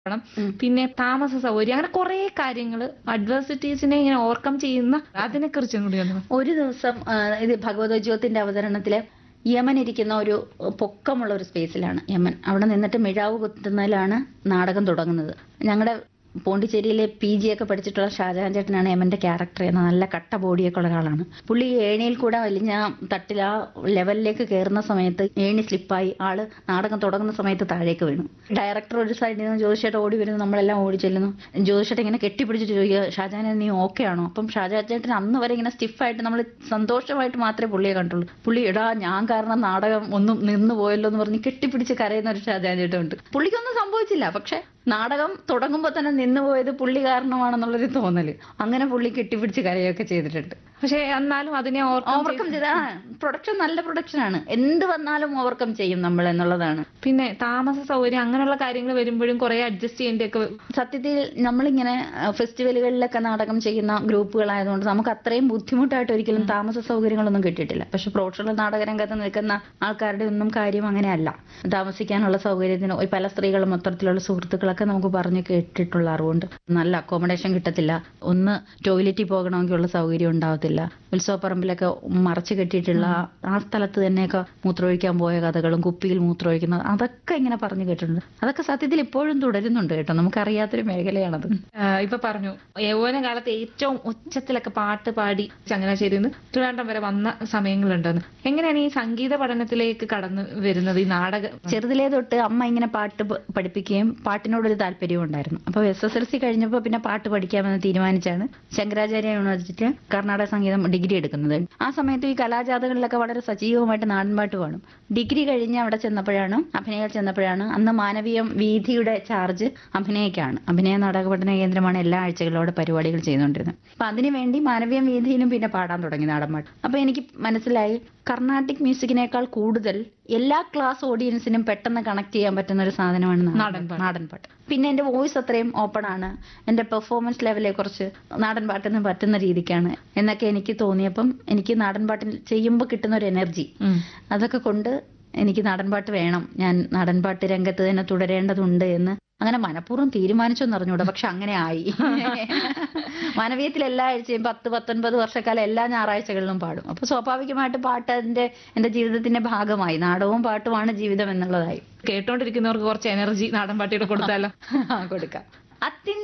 ണം. പിന്നെ താമസ സൗകര്യം അങ്ങനെ കുറെ കാര്യങ്ങൾ അഡ്വേഴ്സിറ്റീസിനെ ഇങ്ങനെ ഓവർകം ചെയ്യുന്ന അതിനെ കുറിച്ചും കൂടി ഒന്ന് ഒരു ദിവസം ആ, ഇത് ഭഗവതോജ്യോത്തിന്റെ അവതരണത്തില് യമൻ ഇരിക്കുന്ന ഒരു പൊക്കമുള്ള ഒരു സ്പേസിലാണ് യമൻ അവിടെ നിന്നിട്ട് മിഴാവ് കുത്തുന്നതിലാണ് നാടകം തുടങ്ങുന്നത് ഞങ്ങളുടെ പോണ്ടിച്ചേരിയിലെ പി ജി ഒക്കെ പഠിച്ചിട്ടുള്ള ഷാജഹാൻ ചേട്ടനാണ് യമന്റെ ക്യാരക്ടർ എന്ന നല്ല കട്ട ബോഡിയൊക്കെ ഉള്ള ഒരാളാണ് പുള്ളി ഏണിയിൽ കൂടെ വലിഞ്ഞ തട്ടിൽ ആ ലെവലിലേക്ക് കയറുന്ന സമയത്ത് ഏണി സ്ലിപ്പായി ആള് നാടകം തുടങ്ങുന്ന സമയത്ത് താഴേക്ക് വീണു ഡയറക്ടർ ഒരു സൈഡിൽ നിന്ന് ജ്യോതിഷേട്ട ഓടി വരുന്നു നമ്മളെല്ലാം ഓടി ചെല്ലുന്നു ജ്യോതിഷേട്ട ഇങ്ങനെ കെട്ടിപ്പിടിച്ചിട്ട് ചോദിക്കുക ഷാജഹാൻ നീ ഓക്കെ ആണോ അപ്പം ഷാജഹാൻ ചേട്ടൻ അന്ന് വരെ ഇങ്ങനെ സ്റ്റിഫായിട്ട് നമ്മൾ സന്തോഷമായിട്ട് മാത്രമേ പുള്ളിയെ കണ്ടുള്ളൂ പുള്ളി എടാ ഞാൻ കാരണം നാടകം ഒന്നും നിന്ന് പോയല്ലോ എന്ന് പറഞ്ഞ് കെട്ടിപ്പിടിച്ച് കരയുന്ന ഒരു ഷാജഹാൻ ചേട്ടൻ ഉണ്ട് പുള്ളിക്കൊന്നും സംഭവിച്ചില്ല പക്ഷെ നാടകം തുടങ്ങുമ്പോൾ തന്നെ നിന്ന് പോയത് പുള്ളി കാരണമാണെന്നുള്ളൊരു തോന്നല് അങ്ങനെ പുള്ളി കെട്ടിപ്പിടിച്ച് കരയൊക്കെ ചെയ്തിട്ടുണ്ട് പക്ഷെ എന്നാലും അതിനെ ഓവർകം ഓവർകം ചെയ്ത പ്രൊഡക്ഷൻ നല്ല പ്രൊഡക്ഷൻ ആണ് എന്ത് വന്നാലും ഓവർകം ചെയ്യും നമ്മൾ എന്നുള്ളതാണ് പിന്നെ താമസ സൗകര്യം അങ്ങനെയുള്ള കാര്യങ്ങൾ വരുമ്പോഴും കുറെ അഡ്ജസ്റ്റ് ചെയ്യേണ്ടിയൊക്കെ സത്യത്തിൽ നമ്മളിങ്ങനെ അഹ് ഫെസ്റ്റിവലുകളിലൊക്കെ നാടകം ചെയ്യുന്ന ഗ്രൂപ്പുകളായതുകൊണ്ട് നമുക്ക് അത്രയും ബുദ്ധിമുട്ടായിട്ട് ഒരിക്കലും താമസ സൗകര്യങ്ങളൊന്നും കിട്ടിയിട്ടില്ല പക്ഷെ പ്രൊഫഷണൽ നാടകരംഗത്ത് നിൽക്കുന്ന ആൾക്കാരുടെ ഒന്നും കാര്യം അങ്ങനെയല്ല താമസിക്കാനുള്ള സൗകര്യത്തിന് ഒരു പല സ്ത്രീകളും മൊത്തത്തിലുള്ള സുഹൃത്തുക്കളൊക്കെ നമുക്ക് പറഞ്ഞു കേട്ടിട്ടുള്ള അറിവുണ്ട് നല്ല അക്കോമഡേഷൻ കിട്ടത്തില്ല ഒന്ന് ടോയ്ലറ്റിൽ പോകണമെങ്കിൽ ഉള്ള സൗകര്യം ഉണ്ടാവത്തില്ല ഉത്സവപ്പറമ്പിലൊക്കെ മറച്ചു കെട്ടിയിട്ടുള്ള ആ- ആ സ്ഥലത്ത് തന്നെയൊക്കെ മൂത്രമൊഴിക്കാൻ പോയ കഥകളും കുപ്പിയിൽ മൂത്രമൊഴിക്കുന്നത് അതൊക്കെ ഇങ്ങനെ പറഞ്ഞു കേട്ടിട്ടുണ്ട് അതൊക്കെ സത്യത്തിൽ ഇപ്പോഴും തുടരുന്നുണ്ട് കേട്ടോ നമുക്കറിയാത്തൊരു മേഖലയാണത് ആ, ഇപ്പൊ പറഞ്ഞു യൗവന കാലത്ത് ഏറ്റവും ഉച്ചത്തിലൊക്കെ പാട്ട് പാടി ചങ്ങനാശ്ശേരിയിൽ നിന്ന് ട്രിവാൻഡ്രം വരെ വന്ന സമയങ്ങളുണ്ടെന്ന് എങ്ങനെയാണ് ഈ സംഗീത പഠനത്തിലേക്ക് കടന്നു വരുന്നത് ഈ നാടക ചെറുതിലേ തൊട്ട് അമ്മ ഇങ്ങനെ പാട്ട് പ- പഠിപ്പിക്കുകയും പാട്ടിനോടൊരു താല്പര്യവും ഉണ്ടായിരുന്നു അപ്പോൾ എസ് എസ് എൽ സി കഴിഞ്ഞപ്പോൾ പിന്നെ പാട്ട് പഠിക്കാമെന്ന് തീരുമാനിച്ചാണ് ശങ്കരാചാര്യ യൂണിവേഴ്സിറ്റി കർണാടക സംഗീതം ഡിഗ്രി എടുക്കുന്നത് ആ സമയത്ത് ഈ കലാജാഥകളിലൊക്കെ വളരെ സജീവമായിട്ട് നാടൻപാട്ട് പാടും ഡിഗ്രി കഴിഞ്ഞ് അവിടെ ചെന്നപ്പോഴാണ് അഭിനയ ചെന്നപ്പോഴാണ് അന്ന് മാനവീയം വീഥിയുടെ ചാർജ് അഭിനയക്കാണ് അഭിനയ നാടക പഠന കേന്ദ്രമാണ് എല്ലാ ആഴ്ചകളിലും അവിടെ പരിപാടികൾ ചെയ്തുകൊണ്ടിരുന്നത് അപ്പൊ അതിനുവേണ്ടി മാനവീയം വീഥിയിലും പിന്നെ പാടാൻ തുടങ്ങി നാടൻപാട്ട് അപ്പൊ എനിക്ക് മനസ്സിലായി കർണാട്ടിക് മ്യൂസിക്കിനേക്കാൾ കൂടുതൽ എല്ലാ ക്ലാസ് ഓഡിയൻസിനും പെട്ടെന്ന് കണക്ട് ചെയ്യാൻ പറ്റുന്ന ഒരു സാധനമാണ് നാടൻ- നാടൻപാട്ട്. നാടൻപാട്ട് പിന്നെ എന്റെ വോയിസ് അത്രയും ഓപ്പൺ ആണ് എന്റെ പെർഫോമൻസ് ലെവലെ കുറച്ച് നാടൻ പാട്ടിന് പറ്റുന്ന രീതിക്കാണ് എന്നൊക്കെ എനിക്ക് തോന്നിയപ്പം എനിക്ക് നാടൻ പാട്ടിൽ ചെയ്യുമ്പോൾ കിട്ടുന്ന ഒരു എനർജി ഉം. അതൊക്കെ കൊണ്ട് എനിക്ക് നാടൻപാട്ട് വേണം ഞാൻ നാടൻപാട്ട് രംഗത്ത് തന്നെ തുടരേണ്ടതുണ്ട് എന്ന് അങ്ങനെ മനഃപൂർവ്വം തീരുമാനിച്ചെന്ന് അറിഞ്ഞൂടാ പക്ഷെ അങ്ങനെ ആയി മാനവീയത്തിൽ എല്ലാ ആഴ്ചയും പത്ത് പത്തൊൻപത് വർഷക്കാലം എല്ലാ ഞായറാഴ്ചകളിലും പാടും അപ്പൊ സ്വാഭാവികമായിട്ട് പാട്ട് അതിന്റെ എന്റെ ജീവിതത്തിന്റെ ഭാഗമായി നാടകവും പാട്ടുമാണ് ജീവിതം എന്നുള്ളതായി കേട്ടോണ്ടിരിക്കുന്നവർക്ക് കുറച്ച് എനർജി നാടൻ പാട്ടിയുടെ കൊടുത്താലോ കൊടുക്കാം അത്യന്തം